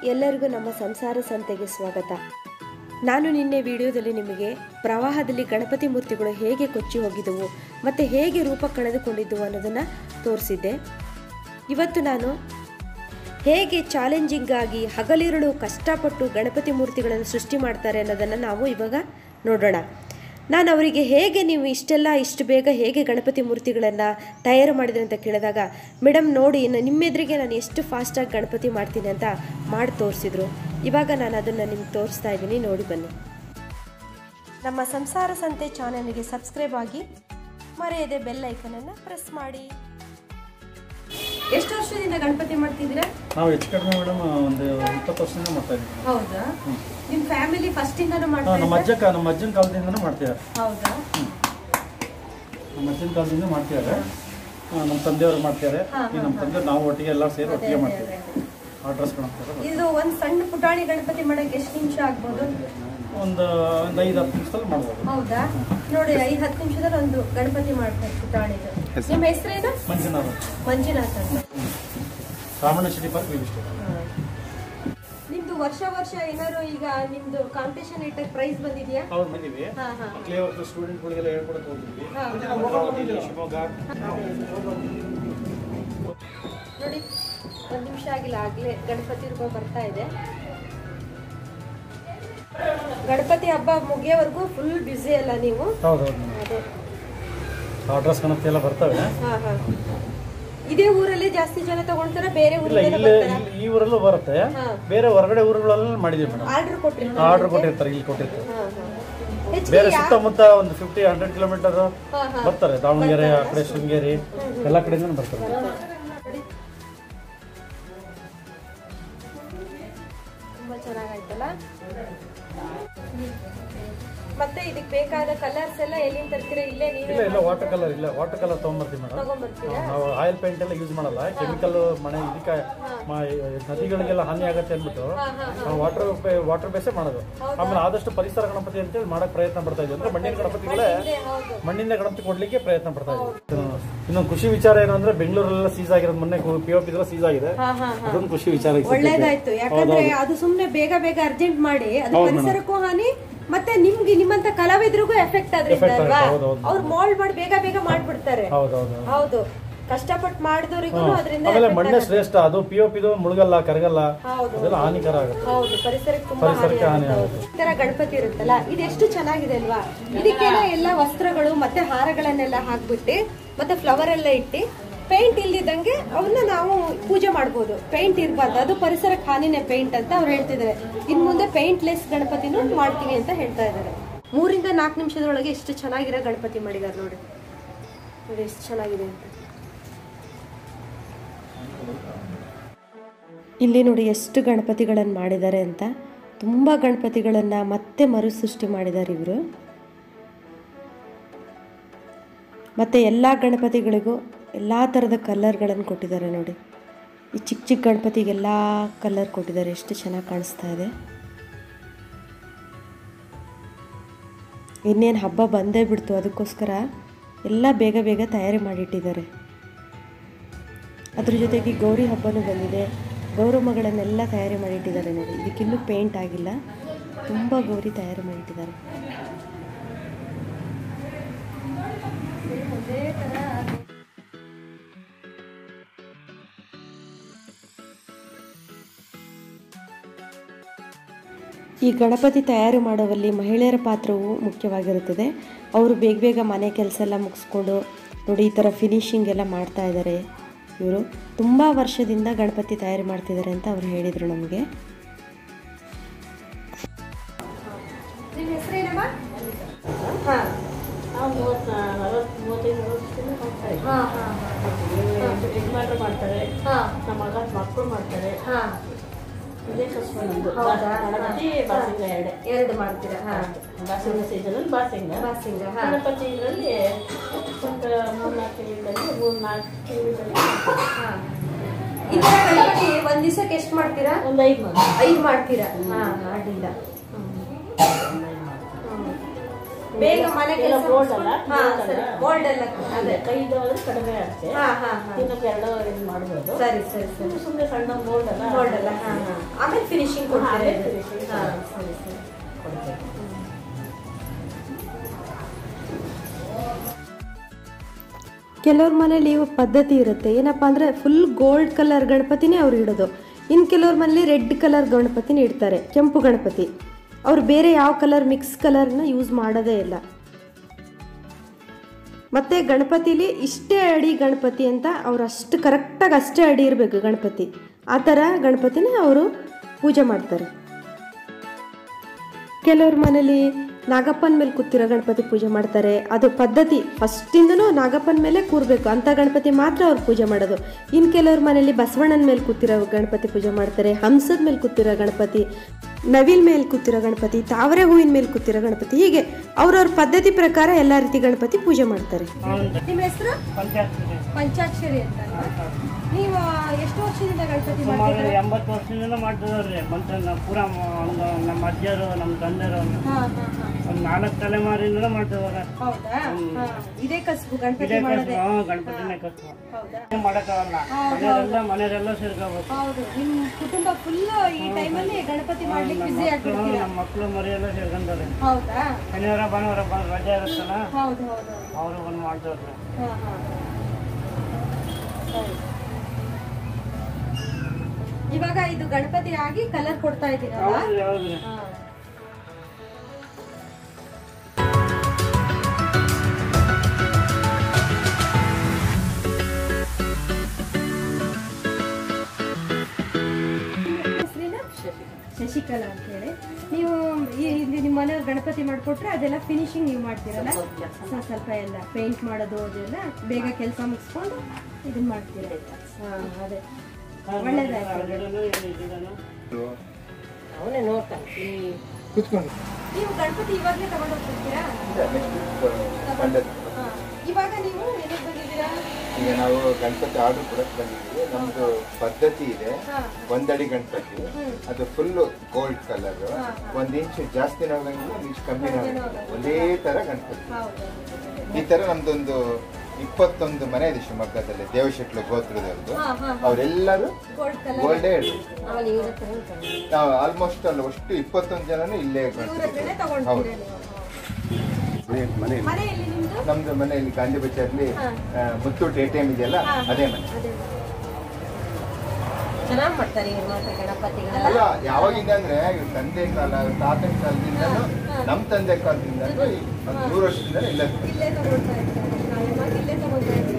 ಎಲ್ಲರಿಗೂ ನಮ್ಮ ಸಂಸಾರ ಸಂತೆಗೆ ಸ್ವಾಗತ ನಾನು ನಿನ್ನೆ ವಿಡಿಯೋದಲ್ಲಿ ನಿಮಗೆ ಪ್ರವಾಹದಲ್ಲಿ ಗಣಪತಿ ಮೂರ್ತಿಗಳು ಹೇಗೆ ಕೊಚ್ಚಿ ಹೋಗಿದ್ದವು ಮತ್ತು ಹೇಗೆ ರೂಪ ಕಳೆದುಕೊಂಡಿದ್ದವು ಅನ್ನೋದನ್ನು ತೋರಿಸಿದ್ದೆ ಇವತ್ತು ನಾನು ಹೇಗೆ ಚಾಲೆಂಜಿಂಗ್ ಆಗಿ ಹಗಲಿರುಳು ಕಷ್ಟಪಟ್ಟು ಗಣಪತಿ ಮೂರ್ತಿಗಳನ್ನು ಸೃಷ್ಟಿ ಮಾಡ್ತಾರೆ ಅನ್ನೋದನ್ನು ನಾವು ಇವಾಗ ನೋಡೋಣ ನಾನು ಅವರಿಗೆ ಹೇಗೆ ನೀವು ಇಷ್ಟೆಲ್ಲ ಇಷ್ಟು ಬೇಗ ಹೇಗೆ ಗಣಪತಿ ಮೂರ್ತಿಗಳನ್ನು ತಯಾರು ಮಾಡಿದ್ರಿ ಅಂತ ಕೇಳಿದಾಗ ಮೇಡಮ್ ನೋಡಿ ನ- ನಿಮ್ಮ ಎದುರಿಗೆ ನಾನು ಎಷ್ಟು ಫಾಸ್ಟಾಗಿ ಗಣಪತಿ ಮಾಡ್ತೀನಿ ಅಂತ ಮಾಡಿ ತೋರಿಸಿದ್ರು ಇವಾಗ ನಾನು ಅದನ್ನು ನಿಮ್ಗೆ ತೋರಿಸ್ತಾ ಇದ್ದೀನಿ ನೋಡಿ ಬನ್ನಿ ನಮ್ಮ ಸಂಸಾರ ಸಂತೆ ಚಾನಲ್ಗೆ ಸಬ್ಸ್ಕ್ರೈಬ್ ಆಗಿ ಮರೆಯದೆ ಬೆಲ್ ಐಕನನ್ನು ಪ್ರೆಸ್ ಮಾಡಿ ಎಷ್ಟು ವರ್ಷದಿಂದ ಗಣಪತಿ ಮಾಡ್ತಿದ್ದೀರಾ ನಾವು ಹೆಚ್ಚು ಕಡಿಮೆ ಮೇಡಮ್ ಒಂದು ಇಪ್ಪತ್ತು ವರ್ಷದಿಂದ ಮಾಡ್ತಾ ಇದ್ದೀವಿ ಹೌದಾ ನಿಮ್ಮ ಫ್ಯಾಮಿಲಿ ಫಸ್ಟಿಂದನೂ ಹಾ, ಮಾಡ್ತಾ ನಮ್ಮ ಅಜ್ಜ ಕಾ- ನಮ್ಮ ಅಜ್ಜನ ಕಾಲದಿಂದನೂ ಮಾಡ್ತಿದ್ದಾರೆ ಹೌದಾ ನಮ್ಮ ಅಜ್ಜನ ಕಾಲದಿಂದ ಮಾಡ್ತಿದ್ದಾರೆ ಆ, ನಮ್ಮ ತಂದೆಯವರು ಮಾಡ್ತಿದ್ದಾರೆ ಈ ನಮ್ಮ ತಂದೆಯವರು ನಾವು ಒಟ್ಟಿಗೆ ಎಲ್ಲ ಸೇರಿ ಒಟ್ಟಿಗೆ ಮಾಡ್ತೀವಿ ಆರ್ಡ್ರಸ್ ಮಾಡ್ತಾರೆ ಇದು ಒಂದ್ ಸಣ್ಣ ಪುಟಾಣಿ ಗಣಪತಿ ಮಾಡಕ್ ಎಷ್ಟು ನಿಮಿಷ ಆಗ್ಬೋದು ಒಂದು ಒಂದು ಐದು ಹತ್ತು ನಿಮಿಷದಲ್ಲಿ ಮಾಡ್ಬೋದು ಹೌದಾ ನೋಡಿ ಐದ್ ಹತ್ತು ನಿಮಿಷದಲ್ಲಿ ಒಂದು ಗಣಪತಿ ಮಾಡ್ತಾರೆ ಪುಟಾಣಿದು ನಿಮ್ಮ ಹೆಸರೇನು ಮಂಜುನಾಥ್ ಮಂಜುನಾಥ್ ಅಂತ Ramanna city park V state ನಿಮ್ದು ವರ್ಷ ವರ್ಷ ಏನಾದ್ರು ಈಗ ನಿಮ್ದು ಕಾಂಪಿಟೇಷನ್ ಇಟ್ಟಾಗ ಪ್ರೈಸ್ ಬಂದಿದ್ಯಾ ಅವ್ರು ಬಂದಿವಿ ಹಾ ಹಾ ಮಕ್ಕಳೇ ಹೊತ್ತು ಸ್ಟೂಡೆಂಟ್ಗಳಿಗೆಲ್ಲ ಹೇಳ್ಕೊಡಕ್ಕೆ ಹೋಗಿದ್ವಿ ಹಾ. ಅಮರಾವತಿ, ಶಿವಮೊಗ್ಗ ನೋಡಿ ಒಂದ್ ನಿಮಿಷ ಆಗಿಲ್ಲ ಆಗ್ಲೇ ಗಣಪತಿ ರೂಪ ಬರ್ತಾ ಇದೆ ಗಣಪತಿ ಹಬ್ಬ ಮುಗಿಯೋವರೆಗೂ ಫುಲ್ ಬ್ಯುಸಿ ಅಲ್ಲ ನೀವು ಹೌದೌದು ಅದೇ ಆರ್ಡ್ರಸ್ ಗಣಪತಿ ಎಲ್ಲ ಬರ್ತವೆ ಹಾ ಹಾ ಇದೇ ಊರಲ್ಲಿ ಜಾಸ್ತಿ ಜನ ತಗೊಂಡ್ತಾರ ಬೇರೆ ಇಲ್ಲ ಊರಿಂದ ಇಲ್ಲೇ ಬರ್ತಾರ ಇಲ್ಲಿ- ಈ ಊರಲ್ಲೂ ಬರುತ್ತೆ ಹಾ. ಬೇರೆ ಹೊರಗಡೆ ಊರುಗಳಲ್ಲ ಮಾಡಿದೀವಿ ಮೇಡಮ್ ಆರ್ಡರ್ ಕೊಟ್ರಿ ಆರ್ಡರ್ ಕೊಟ್ಟಿರ್ತಾರೆ ಇಲ್ಲಿ ಕೊಟ್ಟಿರ್ತಾರೆ ಹಾ ಹಾ ಹೆಚ್ಚು ಬೇರೆ ಸುತ್ತಮುತ್ತ ಒಂದು ಫಿಫ್ಟಿ ಹಂಡ್ರೆಡ್ ಕಿಲೋಮೀಟರ್ ಹಾ ಹಾ ಬರ್ತಾರೆ ದಾವಣಗೆರೆ ಆ ಕಡೆ ಶೃಂಗೇರಿ ಎಲ್ಲ ಕಡೆಯಿಂದ ಬರ್ತಾರೆ ನೋಡಿ. ತುಂಬಾ ಚೆನ್ನಾಗಾಯ್ತಲ್ಲ ಮತ್ತೆ ಇದಕ್ಕೆ ಬೇಕಾದ ಕಲರ್ಸ್ ಎಲ್ಲ ಎಲ್ಲಿಂದ ತರ್ತೀರಾ ಇಲ್ಲೇ ನೀವೇ ಇಲ್ಲ ಇಲ್ಲ ವಾಟರ್ ಕಲರ್ ಇಲ್ಲ ವಾಟರ್ ಕಲರ್ ತೊಗೊಂಬರ್ತೀವಿ ಮೇಡಮ್ ತಗೊಂಡ್ಬರ್ತೀರಾ ನಾವು ಆಯಿಲ್ ಪೇಂಟ್ ಎಲ್ಲ ಯೂಸ್ ಮಾಡಲ್ಲ ಕೆಮಿಕಲ್ ಮನೆ ಇದಕ್ಕೆ ಮ- ನದಿಗಳಿಗೆಲ್ಲ ಹಾನಿ ಆಗತ್ತೆ ಅಂದ್ಬಿಟ್ಟು ನಾವು ವಾಟರ್ ವಾಟರ್ ಬೇಸೇ ಮಾಡೋದು ಆಮೇಲೆ ಆದಷ್ಟು ಪರಿಸರ ಗಣಪತಿ ಅಂತೇಳಿ ಮಾಡಕ್ ಪ್ರಯತ್ನ ಪಡ್ತಾ ಇದ್ವಿ ಅಂದ್ರೆ ಮಣ್ಣಿನ ಗಣಪತಿಗಳೇ ಹೌದು ಮಣ್ಣಿನ ಗಣಪತಿ ಕೊಡ್ಲಿಕ್ಕೆ ಪ್ರಯತ್ನ ಪಡ್ತಾ ಇದ್ವಿ ಇನ್ನೊಂದು ಖುಷಿ ವಿಚಾರ ಏನು ಅಂದ್ರೆ ಬೆಂಗಳೂರಲ್ಲೆಲ್ಲ ಸೀಸ್ ಆಗಿರೋದು ಮೊನ್ನೆ ಪಿ ಒ ಪಿ ಸೀಸ್ ಆಗಿದೆ ಹಾ ಹಾ ಹಾ ಅದೊಂದು ಖುಷಿ ವಿಚಾರ ಈಗ ಸದ್ಯಕ್ಕೆ. ಒಳ್ಳೇದಾಯ್ತು ಯಾಕಂದ್ರೆ ಅದು ಸುಮ್ನೆ ಬೇಗ ಬೇಗ ಅರ್ಜೆಂಟ್ ಮಾಡಿ ಅದು ಪರಿಸರಕ್ಕೂ ಹಾನಿ ಮತ್ತೆ ನಿಮ್ಗೆ ನಿಮ್ಮಂತ ಕಲಾವಿದ್ರಿಗೂ ಎಫೆಕ್ಟ್ ಆದ್ರಿಂದ Effect ಅಲ್ವಾ ಆಗುತ್ತೆ, ಹೌದು, ಹೌದು. ಅವ್ರು ಮೋಲ್ಡ್ ಮಾಡಿ ಬೇಗ ಬೇಗ ಮಾಡ್ಬಿಡ್ತಾರೆ ಹೌದೌದು ಹೌದು ಕಷ್ಟಪಟ್ಟು ಮಾಡಿದವರಿಗೂ ಅದರಿಂದ ಆಮೇಲೆ ಮಣ್ಣೆ ಶ್ರೇಷ್ಠ ಅದು ಪಿ ಒ ಪಿದು ಮುಳುಗಲ್ಲ ಕರಗಲ್ಲ ಹೌದು ಅದೆಲ್ಲ ಹಾನಿಕರ ಆಗುತ್ತೆ ಹೌದು ಪರಿಸರಕ್ಕೆ ತುಂಬಾ ಹಾನಿ ಪರಿಸರಕ್ಕೆ ಹಾನಿ ಆಗುತ್ತೆ, ಹೌದು. ಈ ತರ ಗಣಪತಿ ಇರುತ್ತಲ್ಲ ಇದು ಎಷ್ಟು ಚೆನ್ನಾಗಿದೆ ಅಲ್ವಾ ಇದಕ್ಕೆಲ್ಲ ಎಲ್ಲ ವಸ್ತ್ರಗಳು ಮತ್ತೆ ಹಾರಗಳನ್ನೆಲ್ಲ ಹಾಕ್ಬಿಟ್ಟು ಮತ್ತೆ ಫ್ಲವರ್ ಎಲ್ಲ ಇಟ್ಟು ಪೇಂಟ್ ಇಲ್ದಿದ್ದಂಗೆ ಅವನ್ನ ನಾವು ಪೂಜೆ ಮಾಡ್ಬೋದು ಪೇಂಟ್ ಇರಬಾರ್ದು ಅದು ಪರಿಸರಕ್ಕೆ ಹಾನಿನೇ ಪೇಂಟ್ ಅಂತ ಅವ್ರು ಹೇಳ್ತಿದ್ದಾರೆ ಇನ್ ಮುಂದೆ ಪೇಂಟ್ ಲೆಸ್ ಗಣಪತಿನೂ ಮಾಡ್ತೀವಿ ಅಂತ ಹೇಳ್ತಾ ಇದ್ದಾರೆ ಮೂರಿಂದ ನಾಲ್ಕು ನಿಮಿಷದೊಳಗೆ ಎಷ್ಟು ಚೆನ್ನಾಗಿರೋ ಗಣಪತಿ ಮಾಡಿದ್ದಾರೆ ನೋಡಿ ನೋಡಿ ಎಷ್ಟು ಚೆನ್ನಾಗಿದೆ ಅಂತ ಇಲ್ಲಿ ನೋಡಿ ಎಷ್ಟು ಗಣಪತಿಗಳನ್ನು ಮಾಡಿದ್ದಾರೆ ಅಂತ ತುಂಬ ಗಣಪತಿಗಳನ್ನು ಮತ್ತೆ ಮರುಸೃಷ್ಟಿ ಮಾಡಿದ್ದಾರೆ ಇವರು ಮತ್ತು ಎಲ್ಲ ಗಣಪತಿಗಳಿಗೂ ಎಲ್ಲ ಥರದ ಕಲರ್ಗಳನ್ನು ಕೊಟ್ಟಿದ್ದಾರೆ ನೋಡಿ ಈ ಚಿಕ್ಕ ಚಿಕ್ಕ ಗಣಪತಿಗೆಲ್ಲ ಕಲರ್ ಕೊಟ್ಟಿದ್ದಾರೆ ಎಷ್ಟು ಚೆನ್ನಾಗಿ ಕಾಣಿಸ್ತಾ ಇದೆ ಇನ್ನೇನು ಹಬ್ಬ ಬಂದೇ ಬಿಡ್ತು ಅದಕ್ಕೋಸ್ಕರ ಎಲ್ಲ ಬೇಗ ಬೇಗ ತಯಾರಿ ಮಾಡಿಟ್ಟಿದ್ದಾರೆ ಅದ್ರ ಜೊತೆಗೆ ಗೌರಿ ಹಬ್ಬನೂ ಬಂದಿದೆ ಗೌರಮ್ಮಗಳನ್ನೆಲ್ಲ ತಯಾರಿ ಮಾಡಿಟ್ಟಿದ್ದಾರೆ ನೋಡಿ ಇದಕ್ಕಿನ್ನೂ ಪೇಂಟ್ ಆಗಿಲ್ಲ ತುಂಬ ಗೌರಿ ತಯಾರಿ ಮಾಡಿಟ್ಟಿದ್ದಾರೆ ಈ ಗಣಪತಿ ತಯಾರು ಮಾಡುವಲ್ಲಿ ಮಹಿಳೆಯರ ಪಾತ್ರವು ಮುಖ್ಯವಾಗಿರುತ್ತದೆ ಅವರು ಬೇಗ ಬೇಗ ಮನೆ ಕೆಲಸ ಎಲ್ಲ ಮುಗಿಸ್ಕೊಂಡು ನೋಡಿ ಈ ಥರ ಫಿನಿಶಿಂಗ್ ಎಲ್ಲ ಮಾಡ್ತಾ ಇದ್ದಾರೆ ಇವರು ತುಂಬ ವರ್ಷದಿಂದ ಗಣಪತಿ ತಯಾರು ಮಾಡ್ತಿದ್ದಾರೆ ಅಂತ ಅವ್ರು ಹೇಳಿದರು ನಮಗೆ ನಿಮ್ಮ ಹೆಸರೇನಮ್ಮ ಹಾಂ ನಾವು ಮೂವತ್ತು ನಲವತ್ತು ಮೂವತ್ತೈದು ವರ್ಷದಿಂದ ಮಾಡ್ತಾರೆ ಹಾಂ ಹಾಂ ಯಜಮಾನರು ಮಾಡ್ತಾರೆ ಹಾಂ ನಮ್ಮ ಮಗ ಮಕ್ಕಳು ಮಾಡ್ತಾರೆ ಹಾಂ ಇದೇ ಕಷ್ಟ ನಮ್ದು ಹೌದಾ? ಗಣಪತಿ ಬಾಸಿಂಗ ಎರಡೆ ಎರಡು ಮಾಡ್ತೀರಾ ಹಾಂ ಬಾಸಿಂಗ ಸೀಸನಲ್ಲಿ ಬಾಸಿಂಗ ಬಾಸಿಂಗ ಹಾಂ ಗಣಪತಿ ಇದರಲ್ಲಿ ಒಂದು ಮೂರು ನಾಲ್ಕು ತಿಂಗಳಲ್ಲಿ ಮೂರು ನಾಲ್ಕು ತಿಂಗಳಲ್ಲಿ ಹಾಂ ಈ ಥರ ಗಣಪತಿ ಒಂದು ದಿವಸಕ್ಕೆ ಎಷ್ಟು ಮಾಡ್ತೀರಾ ಒಂದು ಐದು ಮಂದಿ ಐದು ಮಾಡ್ತೀರಾ ಹಾಂ ಅಡ್ಡಿಲ್ಲ ಬೇಗ ಮನೆ ಎಲ್ಲ ಕೆಲಸ ಬೋಲ್ಡ್ ಅಲ್ಲ ಹಾ ಸರಿ ಬೋಲ್ಡ್ ಎಲ್ಲ ಅದೇ ಕೈದು ಆದ್ರೆ ಕಡಿಮೆ ಅಷ್ಟೇ ಹಾ ಹಾ ಹಾ ದಿನಕ್ಕೆ ಎರಡು ಇದು ಮಾಡ್ಬೋದು ಸರಿ ಸರಿ ಸರಿ ಸುಮ್ಮನೆ ಸಣ್ಣ ಬೋಲ್ಡ್ ಅಲ್ಲ ಬೋಲ್ಡ್ ಎಲ್ಲ ಹಾ ಹಾ ಆಮೇಲೆ ಫಿನಿಶಿಂಗ್ ಕೊಡ್ತಾರೆ ಆಮೇಲೆ finishing. ಹಾ ಸರಿ ಸರಿ ಕೊಡ್ಬೇಕು ಕೆಲವ್ರ ಮನೇಲಿ ಇವು ಪದ್ಧತಿ ಇರುತ್ತೆ ಏನಪ್ಪ ಅಂದರೆ ಫುಲ್ ಗೋಲ್ಡ್ ಕಲರ್ ಗಣಪತಿನೇ ಅವ್ರು ಇಡೋದು ಇನ್ನು ಕೆಲವ್ರ ಮನೇಲಿ ರೆಡ್ ಕಲರ್ ಗಣಪತಿನ ಇಡ್ತಾರೆ ಕೆಂಪು ಗಣಪತಿ ಅವ್ರು ಬೇರೆ ಯಾವ ಕಲರ್ ಮಿಕ್ಸ್ ಕಲರ್ನ ಯೂಸ್ ಮಾಡೋದೇ ಇಲ್ಲ ಮತ್ತು ಗಣಪತಿಲಿ ಇಷ್ಟೇ ಅಡಿ ಗಣಪತಿ ಅಂತ ಅವ್ರು ಅಷ್ಟು ಕರೆಕ್ಟಾಗಿ ಅಷ್ಟೇ ಅಡಿ ಇರಬೇಕು ಗಣಪತಿ ಆ ಥರ ಗಣಪತಿನೇ ಅವರು ಪೂಜೆ ಮಾಡ್ತಾರೆ ಕೆಲವ್ರ ಮನೇಲಿ ನಾಗಪ್ಪನ ಮೇಲೆ ಕೂತಿರೋ ಗಣಪತಿ ಪೂಜೆ ಮಾಡ್ತಾರೆ ಅದು ಪದ್ಧತಿ ಫಸ್ಟಿಂದನೂ ನಾಗಪ್ಪನ ಮೇಲೆ ಕೂರಬೇಕು ಅಂಥ ಗಣಪತಿ ಮಾತ್ರ ಅವ್ರು ಪೂಜೆ ಮಾಡೋದು ಇನ್ನು ಕೆಲವ್ರ ಮನೇಲಿ ಬಸವಣ್ಣನ ಮೇಲೆ ಕೂತಿರೋ ಗಣಪತಿ ಪೂಜೆ ಮಾಡ್ತಾರೆ ಹಂಸದ ಮೇಲೆ ಕೂತಿರೋ ಗಣಪತಿ ನವಿಲ್ ಮೇಲೆ ಕೂತಿರೋ ಗಣಪತಿ ತಾವರೆ ಹೂವಿನ ಮೇಲೆ ಕೂತಿರೋ ಗಣಪತಿ ಹೀಗೆ ಅವ್ರವ್ರ ಪದ್ಧತಿ ಪ್ರಕಾರ ಎಲ್ಲ ರೀತಿ ಗಣಪತಿ ಪೂಜೆ ಮಾಡ್ತಾರೆ ನಿಮ್ಮ ಹೆಸರು ಪಂಚಾಕ್ಷರಿ ಅಂತ ನೀವು ಎಷ್ಟು ವರ್ಷದಿಂದ ಗಣಪತಿ ಸುಮಾರು ಎಂಬತ್ತು ವರ್ಷದಿಂದ ಮಾಡ್ತಿದಾರ್ರಿ ಮತ್ತೆ ನಾವು ಪೂರ ಮ- ಒಂದು ನಮ್ಮ ಅಜ್ಜರು ನಮ್ಮ ತಂದೆರು ಒಂದು ನಾಲ್ಕು ತಲೆಮಾರಿಯಿಂದ ಮಾಡ್ತಿದಾರೆ ಹೌದಾ ಇದೇ ಕಸಬು ಗಣಪತಿ ಇದೇ ಕಸಬು, ಹಾ, ಗಣಪತಿನೇ ಕಸಬು ಏನ್ ಮಾಡಕ್ಕಾಗಲ್ಲ ಮನೆಯವರೆಲ್ಲ ಮನೆಯವರೆಲ್ಲ ಸೇರ್ಕೋಬೇಕು ಹೌದು ನಿಮ್ ಕುಟುಂಬ ಫುಲ್ ಈ ಟೈಮಲ್ಲಿ ಗಣಪತಿ ಮಾಡ್ಲಿಕ್ಕೆ ಬಿಸಿ ಮಕ್ಕಳು ಆಗ್ಬಿಡ್ತೀರಾ ನಮ್ಮ ಮಕ್ಕಳು ಮರಿಯೆಲ್ಲ ಸೇರ್ಕೊಂತಾರೆ ಹೌದಾ ಶನಿವಾರ ಭಾನುವಾರ ಬಂದು ರಜೆ ಇರುತ್ತಲ್ಲ ಹೌದು ಹೌದು ಅವರು ಬಂದು ಮಾಡ್ತಾರೆ ಹಾ ಹಾ ಸರಿ ಇವಾಗ ಇದು ಗಣಪತಿ ಆಗಿ ಕಲರ್ ಕೊಡ್ತಾ ಇದ್ದೀರಲ್ಲ ಹೌದು ಹೌದ್ರಿ ಹಾ. ಹೆಸ್ರೇನು? ಶಶಿಕಲಾ ಅಂತ ಹೇಳಿ ನೀವು ಈ ಇಲ್ಲಿ ನಿಮ್ಮ ಮನೆಯವ್ರು ಗಣಪತಿ ಮಾಡ್ಕೊಟ್ರೆ ಅದೆಲ್ಲ ಫಿನಿಶಿಂಗ್ ನೀವು ಮಾಡ್ತೀರಲ್ಲ ಸ್ವಲ್ಪ ಸ್ವಲ್ಪ ಎಲ್ಲ ಪೇಂಟ್ ಮಾಡೋದು ಅದೆಲ್ಲ ಬೇಗ ಕೆಲಸ ಮುಗಿಸ್ಕೊಂಡು ಇದನ್ನ ಮಾಡ್ತೀರ ಹಾ ಅದೇ ಒಳ್ಳೇದಾಯ್ತು ಅವನೇ ನೋಡ್ತಾನೆ ಈ ನೀವು ಗಣಪತಿ ಇವಾಗಲೇ ತಗೊಂಡೋಗ್ತಿರ್ತೀರಾ ಹಾ. ಇವಾಗ ನೀವು ಎಲ್ಲಿಗೆ ಬಂದಿದ್ದೀರಾ ಈಗ ನಾವು ಗಣಪತಿ ಆರ್ಡರ್ ಕೊಡಕ್ ಬಂದಿದ್ದೀವಿ ನಮ್ದು ಪದ್ಧತಿ ಇದೆ ಹಾ. ಒಂದಡಿ ಗಣಪತಿ ಅದು ಫುಲ್ ಗೋಲ್ಡ್ ಕಲರ್ ಒಂದ್ ಇಂಚು ಜಾಸ್ತಿ ಹೋಗಂಗಿಲ್ಲ ಒಂದ್ ಇಂಚು ಕಮ್ಮಿ ಹೋಗಂಗಿಲ್ಲ ಒಂದೇ ತರ ಗಣಪತಿ ಹೌದು ಈ ತರ ನಮ್ದೊಂದು ಇಪ್ಪತ್ತೊಂದು ಮನೆ ಇದೆ ಶಿವಮೊಗ್ಗದಲ್ಲಿ ದೇವಶೆಟ್ಲು ಗೋತ್ರದವ್ರದ್ದು ಹಾ ಹಾ ಅವರೆಲ್ಲರೂ ಗೋಲ್ಡ್ ಕಲರ್ ಗೋಲ್ಡೇ ಇರೋದು ಅವನು ಇವ್ರ ಹತ್ರ ಹೇಳ್ತಾನೆ. ನಾವು ಆಲ್ಮೋಸ್ಟ್ ಅಲ್ಲ ಅಷ್ಟು ಇಪ್ಪತ್ತೊಂದು ಜನನು ಇಲ್ಲೇ ಗಣಪತಿ ಇವ್ರದ್ರಲ್ಲೇ ಹೌದು ತಗೊಂಡ್ತೀರಾ ನೀವು ಮನೆ ಮನೆಯಲ್ಲಿ ನಿಮ್ದು ನಮ್ದು ಮನೆಯಲ್ಲಿ ಗಾಂಧಿ ಬಜಾರ್ಲಿ ಮುತ್ತೂಟ್ ಎ ಟಿ ಎಂ ಇದೆಯಲ್ಲ ಅದೇ ಮನೆ ಅದೇ ಚೆನ್ನಾಗ್ ಮಾಡ್ತಾರೆ ಇವ್ರು ಮಾತ್ರ ಗಣಪತಿಗಳೆಲ್ಲ ಅಲ್ಲ ಯಾವಾಗಿಂದ ಅಂದ್ರೆ ಇವ್ರ ತಂದೆ ಕಾಲ ಇವ್ರ ತಾತನ ಕಾಲದಿಂದಲೂ ನಮ್ಮ ತಂದೆ ಕಾಲದಿಂದಲೂ ಈ ಒಂದು ನೂರು ವರ್ಷದಿಂದ ಇಲ್ಲ ಇಲ್ಲೇ ತಗೊಳ್ತಾ ಇರ್ತಾರೆ ಕಾಯಮಾಗಿ ಇಲ್ಲೇ ತಗೊಳ್ತಾ ಇರ್ತಾರೆ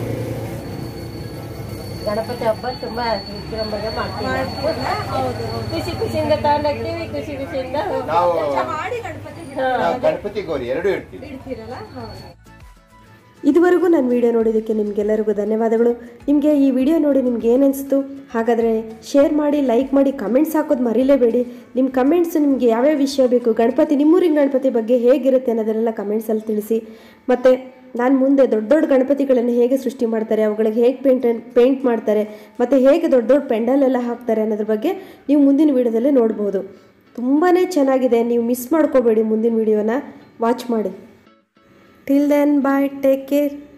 ಗಣಪತಿ ಹಬ್ಬ ತುಂಬಾ ವಿಜೃಂಭಣೆ ಮಾಡ್ತೀವಿ ಮಾಡ್ತೀರಲ್ಲ? ಹೌದು ಹೌದು. ಖುಷಿ ಖುಷಿಯಿಂದ ತಗೊಂಡೋಗ್ತೀವಿ ಖುಷಿ ಖುಷಿಯಿಂದ ನಾವು ಮಾಡಿ ಗಣಪತಿ ನಾವು ಗಣಪತಿ ಗೌರಿ ಎರಡೂ ಇಡ್ತೀವಿ ಇಡ್ತೀರಲ್ಲ ಹೌದು ಇದುವರೆಗೂ ನನ್ನ ವಿಡಿಯೋ ನೋಡಿದ್ದಕ್ಕೆ ನಿಮಗೆಲ್ಲರಿಗೂ ಧನ್ಯವಾದಗಳು ನಿಮಗೆ ಈ ವಿಡಿಯೋ ನೋಡಿ ನಿಮ್ಗೆ ಏನು ಅನಿಸ್ತು ಹಾಗಾದರೆ ಶೇರ್ ಮಾಡಿ ಲೈಕ್ ಮಾಡಿ ಕಮೆಂಟ್ಸ್ ಹಾಕೋದು ಮರಿಲೇಬೇಡಿ ನಿಮ್ಮ ಕಮೆಂಟ್ಸ್ ನಿಮಗೆ ಯಾವ್ಯಾವ ವಿಷಯ ಬೇಕು ಗಣಪತಿ ನಿಮ್ಮೂರಿನ ಗಣಪತಿ ಬಗ್ಗೆ ಹೇಗಿರುತ್ತೆ ಅನ್ನೋದನ್ನೆಲ್ಲ ಕಮೆಂಟ್ಸಲ್ಲಿ ತಿಳಿಸಿ ಮತ್ತು ನಾನು ಮುಂದೆ ದೊಡ್ಡ ದೊಡ್ಡ ಗಣಪತಿಗಳನ್ನು ಹೇಗೆ ಸೃಷ್ಟಿ ಮಾಡ್ತಾರೆ ಅವುಗಳಿಗೆ ಹೇಗೆ ಪೇಂಟ್ ಪೇಂಟ್ ಮಾಡ್ತಾರೆ ಮತ್ತು ಹೇಗೆ ದೊಡ್ಡ ದೊಡ್ಡ ಪೆಂಡಲ್ ಎಲ್ಲ ಹಾಕ್ತಾರೆ ಅನ್ನೋದ್ರ ಬಗ್ಗೆ ನೀವು ಮುಂದಿನ ವಿಡಿಯೋದಲ್ಲೇ ನೋಡ್ಬೋದು ತುಂಬಾ ಚೆನ್ನಾಗಿದೆ ನೀವು ಮಿಸ್ ಮಾಡ್ಕೋಬೇಡಿ ಮುಂದಿನ ವಿಡಿಯೋನ ವಾಚ್ ಮಾಡಿ till then bye take care